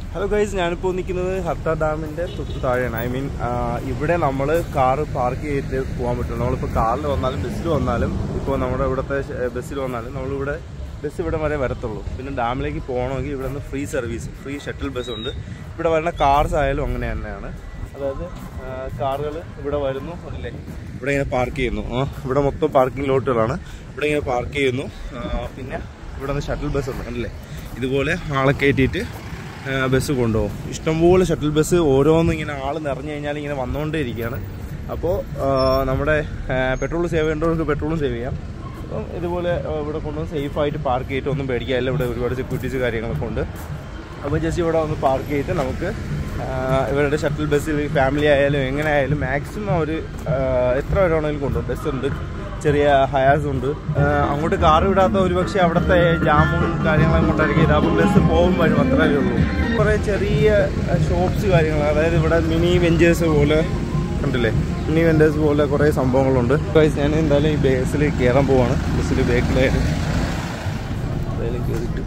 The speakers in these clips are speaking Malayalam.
ഹലോ ഗൈസ് ഞാനിപ്പോൾ നിൽക്കുന്നത് ഹത്ത ഡാമിൻ്റെ തൊട്ട് താഴെയാണ് ഐ മീൻ ഇവിടെ നമ്മൾ കാറ് പാർക്ക് ചെയ്തിട്ട് പോകാൻ പറ്റും നമ്മളിപ്പോൾ കാറിൽ വന്നാലും ബസ്സിൽ വന്നാലും ഇപ്പോൾ നമ്മുടെ ഇവിടുത്തെ ബസ്സിൽ വന്നാലും നമ്മളിവിടെ ബസ് ഇവിടെ വരെ വരത്തുള്ളൂ പിന്നെ ഡാമിലേക്ക് പോകണമെങ്കിൽ ഇവിടെ നിന്ന് free service free shuttle bus ഉണ്ട് ഇവിടെ വരുന്ന കാർസ് ആയാലും അങ്ങനെ തന്നെയാണ് അതായത് കാറുകൾ ഇവിടെ വരുന്നു അല്ലേ ഇവിടെ ഇങ്ങനെ പാർക്ക് ചെയ്യുന്നു ആ, ഇവിടെ മൊത്തം പാർക്കിംഗ് ലോട്ടുകളാണ് ഇവിടെ ഇങ്ങനെ പാർക്ക് ചെയ്യുന്നു ആ, പിന്നെ ഇവിടെ നിന്ന് ഷട്ടിൽ ബസ് ഉണ്ട് അല്ലേ ഇതുപോലെ ആളെ കയറ്റിയിട്ട് ബസ് കൊണ്ടുപോകും ഇഷ്ടംപോലെ ഷട്ടിൽ ബസ് ഓരോന്നും ഇങ്ങനെ ആൾ നിറഞ്ഞു കഴിഞ്ഞാൽ ഇങ്ങനെ വന്നുകൊണ്ടേ ഇരിക്കുകയാണ് അപ്പോൾ നമ്മുടെ പെട്രോൾ സേവ് ചെയ്യേണ്ടവർക്ക് പെട്രോളും സേവ് ചെയ്യാം അപ്പം ഇതുപോലെ ആ, ഇവിടെ കൊണ്ടുവന്ന് സേഫായിട്ട് പാർക്ക് ചെയ്തിട്ട് ഒന്നും പേടിക്കാനില്ല ഇവിടെ ഒരുപാട് സെക്യൂരിറ്റീസ് കാര്യങ്ങളൊക്കെ ഉണ്ട് അപ്പോൾ ജസ്റ്റ് ഇവിടെ ഒന്ന് പാർക്ക് ചെയ്തിട്ട് നമുക്ക് ആ, ഇവരുടെ ഷട്ടിൽ ബസ്സിൽ ഫാമിലി ആയാലും എങ്ങനെ ആയാലും മാക്സിമം ഒരു ആ, എത്ര പേര് വേണമെങ്കിലും കൊണ്ടുപോകും ബസ് ഉണ്ട് ചെറിയ ഹയാസ് ഉണ്ട് ആ, അങ്ങോട്ട് കാർ വിടാത്ത ഒരുപക്ഷെ അവിടുത്തെ ജാമും കാര്യങ്ങളും കൊണ്ടായിരിക്കും ഇത് അപ്പം ബസ് പോകുമ്പോഴും അത്രേ ഉള്ളൂ കുറേ ചെറിയ ഷോപ്സ് കാര്യങ്ങൾ അതായത് ഇവിടെ മിനി വെഞ്ചേഴ്സ് പോലെ കണ്ടില്ലേ മിനി വെഞ്ചേഴ്സ് പോലെ കുറേ സംഭവങ്ങളുണ്ട് Guys, ഞാൻ എന്തായാലും ഈ ബസ്സിൽ കയറാൻ പോവാണ് ബസ്സിൽ ബേക്കിലായിട്ട് എന്തായാലും കയറിയിട്ട്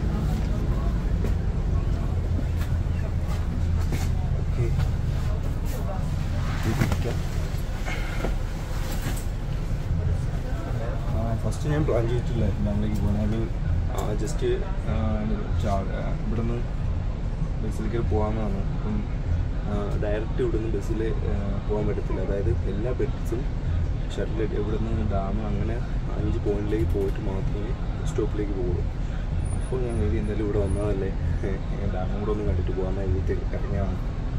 ഓക്കെ ഇരിക്കാം ഫസ്റ്റ് ഞാൻ പ്ലാൻ ചെയ്തിട്ടില്ലായിരുന്നു നമ്മളിലേക്ക് പോകാൻ അത് ജസ്റ്റ് ഇവിടുന്ന് ബസ്സിലേക്ക് പോകാമെന്നാണ് അപ്പം ഡയറക്റ്റ് ഇവിടുന്ന് ബസ്സിൽ പോകാൻ പറ്റത്തില്ല അതായത് എല്ലാ ബസ്സും ഷട്ടിലേക്ക് ഇവിടുന്ന് ഡാം അങ്ങനെ അഞ്ച് പോയിന്റിലേക്ക് പോയിട്ട് മാത്രമേ സ്റ്റോപ്പിലേക്ക് പോകുള്ളൂ അപ്പോൾ ഞാൻ കരുതി എന്തായാലും ഇവിടെ വന്നതല്ലേ ഡാമും കൂടെ ഒന്ന് കണ്ടിട്ട് പോകാമെന്ന് എഴുതിയിട്ട് ഇറങ്ങിയാണ്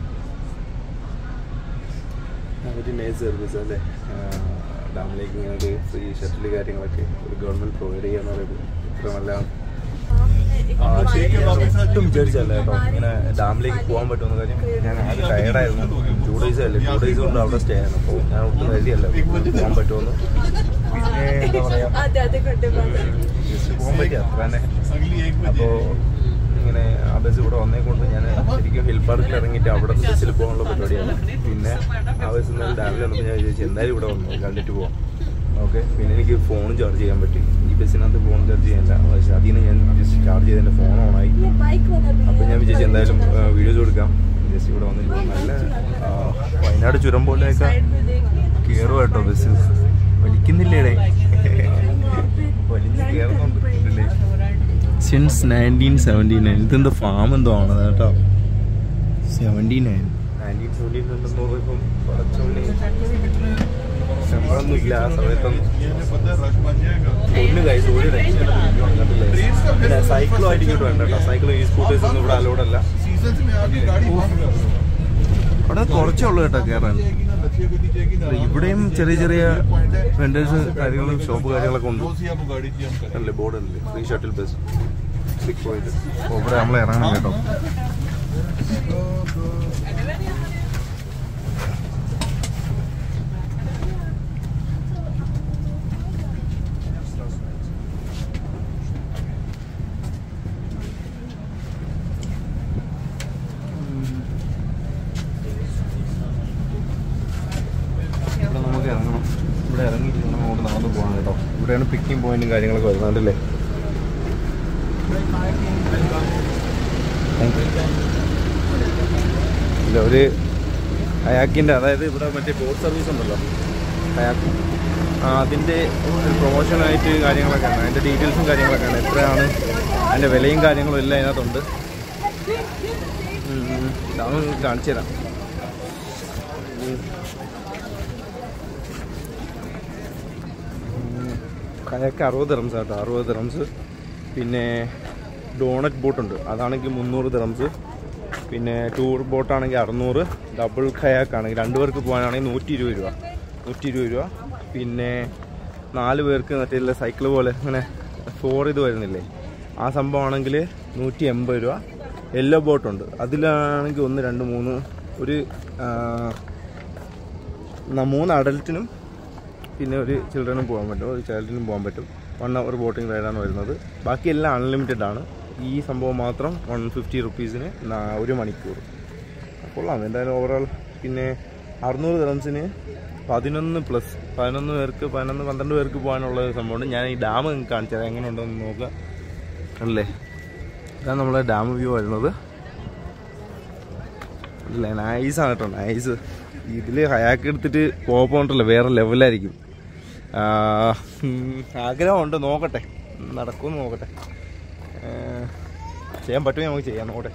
ഒരു നൈസ് സർവീസ് അല്ലേ ഡാമിലേക്ക് ഇങ്ങനെ ഒരു ഫ്രീ ഷട്ടിൽ കാര്യങ്ങളൊക്കെ ഒരു ഗവൺമെന്റ് പ്രൊവൈഡ് ചെയ്യാന്ന് പറയുമ്പോൾ ഇത്ര നല്ലതാണ് ആ, ശരിക്കും ഞാൻ ഒട്ടും വിചാരിച്ചല്ല കേട്ടോ ഇങ്ങനെ ഡാമിലേക്ക് പോകാൻ പറ്റുമെന്ന കാര്യം ഞാൻ ആകെ ടയർഡായിരുന്നു ടു ഡേയ്സ് അല്ലേ ടു ഡേയ്സ് കൊണ്ട് അവിടെ സ്റ്റേ ആണ് അപ്പോൾ ഞാൻ ഒട്ടും കരുതിയല്ല പോകാൻ പറ്റുമെന്ന് പിന്നെ എന്താ പറയാ അതെ അതെ കണ്ടുപോകും ജസ്റ്റ് പോകാൻ പറ്റി അത്ര തന്നെ അപ്പോൾ ഇങ്ങനെ ആ ബസ് ഇവിടെ വന്നേ കൊണ്ട് ഞാൻ ശരിക്കും ഹിൽ പാർക്കിൽ ഇറങ്ങിയിട്ട് അവിടെ നിന്ന് ബസ്സിൽ പോകാനുള്ള പരിപാടിയാണ് പിന്നെ ആ ബസ്സിൽ നിന്ന് രാവിലെ വന്നപ്പോൾ ഞാൻ വിചാരിച്ചു എന്തായാലും ഇവിടെ വന്നു കണ്ടിട്ട് പോവാം ഓക്കെ പിന്നെ എനിക്ക് ഫോണും ചാർജ് ചെയ്യാൻ പറ്റി ഈ ബസ്സിനകത്ത് ഫോൺ ചാർജ് ചെയ്യണ്ട പക്ഷേ അതിൽ നിന്ന് ഞാൻ ജസ്റ്റ് ചാർജ് ചെയ്ത് എൻ്റെ ഫോൺ ഓണായി बाइक वाला भी അപ്പോൾ ഞാൻ വിചാരിച്ചു എന്തായാലും വീഡിയോസ് കൊടുക്കാം ജസ്റ്റ് ഇവിടെ വന്നിട്ട് നല്ല ആ, വയനാട് ചുരം പോലെയൊക്കെ साइड में देखिए കയറുക കേട്ടോ ബസ് വലിക്കുന്നില്ലേടേ വലിഞ്ഞ് കയറുന്നുണ്ട് സിൻസ് നയൻറ്റീൻ സെവൻറ്റി നയൻ ഇതെന്താ ഫാം എന്തോ ആണ് കേട്ടോ seventy nine nineteen seventy nine എന്ന് പറയുമ്പം കുറച്ചൊന്നും ശമ്പളമൊന്നും ഇല്ല ആ സമയത്തൊന്നും ഒന്ന് കഴിച്ചു ഒരു രക്ഷയില്ല കണ്ടില്ലേ പിന്നെ സൈക്കിളും ആയിട്ട് ഇങ്ങോട്ട് വേണ്ട കേട്ടോ സൈക്കിളും ഈ സ്കൂട്ടേഴ്സ് ഒന്നും ഇവിടെ അലോഡല്ല അവിടെ കുറച്ചേ ഉള്ളൂ കേട്ടോ കയറാൻ ഇവിടെയും ചെറിയ ചെറിയ വെൻഡേഴ്സ് കാര്യങ്ങളും ഷോപ്പ് കാര്യങ്ങളൊക്കെ ഉണ്ട് അല്ലേ ബോർഡ് അല്ലേ free shuttle bus six point അപ്പോൾ ഇവിടെ നമ്മൾ ഇറങ്ങണം കേട്ടോ ഇവിടെ നമുക്ക് ഇറങ്ങണം ഇവിടെ ഇറങ്ങിയിട്ട് വേണം അങ്ങോട്ട് നടന്ന് പോകാൻ കേട്ടോ ഇവിടെയാണ് പിക്കിംഗ് പോയിന്റും കാര്യങ്ങളൊക്കെ വരുന്നത് കണ്ടില്ലേ ഇല്ല ഒരു അയാക്കിൻ്റെ അതായത് ഇവിടെ മറ്റേ ബോട്ട് സർവീസ് ഉണ്ടല്ലോ അയാക്ക് ആ അതിൻ്റെ ഒരു പ്രൊമോഷനായിട്ട് കാര്യങ്ങളൊക്കെയാണ് അതിൻ്റെ ഡീറ്റെയിൽസും കാര്യങ്ങളൊക്കെയാണ് എത്രയാണ് അതിൻ്റെ വിലയും കാര്യങ്ങളും എല്ലാം അതിനകത്തുണ്ട് ഉം. ഇതാന്ന് കാണിച്ചു തരാം ഉം. കയക്ക് അറുപത് ദിറംസ് കേട്ടോ അറുപത് ദിറംസ് പിന്നെ ഡോണറ്റ് ബോട്ടുണ്ട് അതാണെങ്കിൽ മുന്നൂറ് ദിറംസ് പിന്നെ ടൂർ ബോട്ടാണെങ്കിൽ അറുന്നൂറ് ഡബിൾ കയാക്ക് ആണെങ്കിൽ രണ്ട് പേർക്ക് പോകാനാണെങ്കിൽ നൂറ്റി ഇരുപത് രൂപ നൂറ്റി ഇരുപത് രൂപ പിന്നെ നാല് പേർക്ക് മറ്റേ സൈക്കിൾ പോലെ അങ്ങനെ ഫോർ ഇത് വരുന്നില്ലേ ആ സംഭവമാണെങ്കിൽ നൂറ്റി എൺപത് രൂപ യെല്ലോ ബോട്ടുണ്ട് അതിലാണെങ്കിൽ ഒന്ന് രണ്ട് മൂന്ന് ഒരു ആ, ന- മൂന്ന് അഡൽറ്റിനും പിന്നെ ഒരു ചിൽഡ്രനും പോകാൻ പറ്റും ഒരു ചൈൽഡിനും പോകാൻ പറ്റും വൺ അവർ ബോട്ടിംഗ് റൈഡാണ് വരുന്നത് ബാക്കി എല്ലാം അൺലിമിറ്റഡ് ആണ് ഈ സംഭവം മാത്രം വൺ ഫിഫ്റ്റി റുപ്പീസിന് ഒരു മണിക്കൂർ കൊള്ളാം എന്തായാലും ഓവറോൾ പിന്നെ അറുന്നൂറ് ദിറംസിന് പതിനൊന്ന് പ്ലസ് പതിനൊന്ന് പേർക്ക് പതിനൊന്ന് പന്ത്രണ്ട് പേർക്ക് പോകാനുള്ള ഒരു സംഭവമുണ്ട് ഞാൻ ഈ ഡാം കാണിച്ചത് എങ്ങനെ ഉണ്ടെന്ന് നോക്കുക അല്ലേ ഇതാണ് നമ്മളെ ഡാം വ്യൂ വരുന്നത് ഇല്ല നൈസാണ് കേട്ടോ നൈസ് ഇതിൽ ഹയാക്ക് എടുത്തിട്ട് പോകണ്ടല്ലോ വേറെ ലെവലായിരിക്കും ആ, ഉം, ആഗ്രഹമുണ്ട് നോക്കട്ടെ നടക്കുമെന്ന് നോക്കട്ടെ ആ, ചെയ്യാൻ പറ്റുമെങ്കിൽ നമുക്ക് ചെയ്യാം നോക്കട്ടെ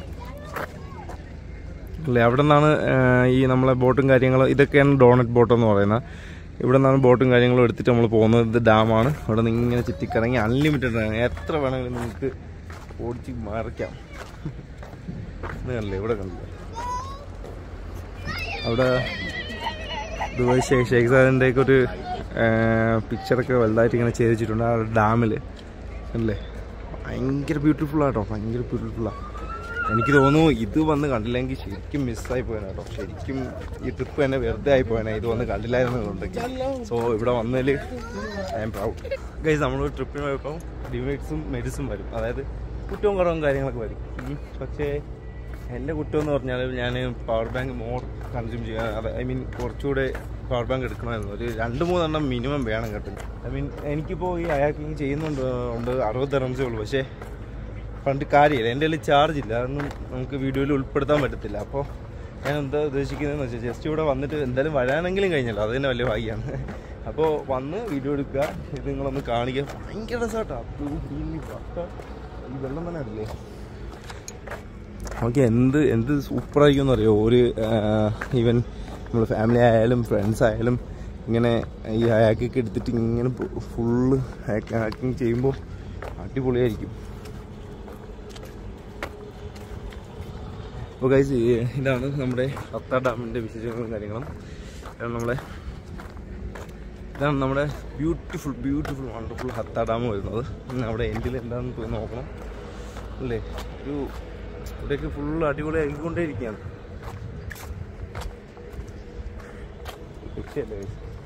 അല്ലേ അവിടെ നിന്നാണ് ഈ നമ്മളെ ബോട്ടും കാര്യങ്ങളും ഇതൊക്കെയാണ് ഡോണറ്റ് ബോട്ട് എന്ന് പറയുന്നത് ഇവിടെ നിന്നാണ് ബോട്ടും കാര്യങ്ങളും എടുത്തിട്ട് നമ്മൾ പോകുന്നത് ഇത് ഡാമാണ് ഇവിടെ നിന്ന് ഇങ്ങനെ ചുറ്റിക്കറങ്ങി അൺലിമിറ്റഡ് ആണ് എത്ര വേണമെങ്കിലും നിങ്ങൾക്ക് ഓടിച്ച് മറിക്കാം ഇത് കണ്ടില്ലേ ഇവിടെ കണ്ടില്ലേ അവിടെ ദുബായ് ഷേഖ് ഷേഖ് സാറിൻ്റെ ഒക്കെ ഒരു പിക്ചറൊക്കെ വലുതായിട്ട് ഇങ്ങനെ ചെയ്തിട്ടുണ്ട് ആ ഡാമിൽ അല്ലേ ഭയങ്കര ബ്യൂട്ടിഫുൾ ആട്ടോ ഭയങ്കര ബ്യൂട്ടിഫുള്ളാണ് എനിക്ക് തോന്നുന്നു ഇത് വന്ന് കണ്ടില്ലെങ്കിൽ ശരിക്കും മിസ്സായി പോയന കേട്ടോ ശരിക്കും ഈ ട്രിപ്പ് തന്നെ വെറുതെ ആയി പോയനെ ഇത് വന്ന് കണ്ടില്ലായിരുന്നുണ്ടെങ്കിൽ സോ ഇവിടെ വന്നതിൽ ഐ എം പ്രൗഡ് ഗൈസ് നമ്മൾ ട്രിപ്പിന് പോയപ്പോൾ ഡിമേറ്റ്സും മെഡിസും വരും അതായത് കുറ്റവും കുറവും കാര്യങ്ങളൊക്കെ വരും ഉം. പക്ഷേ എൻ്റെ കുറ്റം എന്ന് പറഞ്ഞാൽ ഞാൻ പവർ ബാങ്ക് മോർ കൺസ്യൂം ചെയ്യാൻ അത് ഐ മീൻ കുറച്ചുകൂടെ പവർ ബാങ്ക് എടുക്കണമായിരുന്നു ഒരു രണ്ട് മൂന്നെണ്ണം മിനിമം വേണം കേട്ടോ ഐ മീൻ എനിക്കിപ്പോൾ ഈ അയാക്കിങ് ചെയ്യുന്നുണ്ട് ഉണ്ട് അറുപത് റംസേ ഉള്ളൂ പക്ഷേ പണ്ട് കാര്യമില്ല എൻ്റെ കയ്യിൽ ചാർജ് ഇല്ല അതൊന്നും നമുക്ക് വീഡിയോയിൽ ഉൾപ്പെടുത്താൻ പറ്റത്തില്ല അപ്പോൾ ഞാൻ എന്താ ഉദ്ദേശിക്കുന്നതെന്ന് വെച്ചാൽ ജസ്റ്റ് ഇവിടെ വന്നിട്ട് എന്തായാലും വരാനെങ്കിലും കഴിഞ്ഞല്ലോ അത് തന്നെ വലിയ ഭാഗ്യമാണ് അപ്പോൾ വന്ന് വീഡിയോ എടുക്കുക ഇത് നിങ്ങളൊന്ന് കാണിക്കുക ഭയങ്കര രസമാട്ടോ ഈ വെള്ളം തന്നെ അല്ലേ നമുക്ക് എന്ത് എന്ത് സൂപ്പറായിരിക്കും എന്നറിയോ ഒരു ഈവൻ നമ്മൾ ഫാമിലി ആയാലും ഫ്രണ്ട്സ് ആയാലും ഇങ്ങനെ ഈ ഹാക്കൊക്കെ എടുത്തിട്ട് ഇങ്ങനെ ഫുള്ള് ഹാക്കിങ് ചെയ്യുമ്പോൾ അടിപൊളിയായിരിക്കും അപ്പോൾ ഗൈസ് ഇതാണ് നമ്മുടെ ഹത്ത ഡാമിൻ്റെ വിശേഷങ്ങളും കാര്യങ്ങളും ഇതാണ് നമ്മളെ ഇതാണ് നമ്മുടെ beautiful beautiful wonderful Hatta dam വരുന്നത് ഇന്ന് അവിടെ എൻഡിൽ എന്താണെന്ന് പോയി നോക്കണം അല്ലേ ഒരു ഇവിടെയൊക്കെ ഫുള്ള് അടിപൊളിയാക്കിക്കൊണ്ടേ ഇരിക്കുകയാണ് രക്ഷയല്ലേ guys?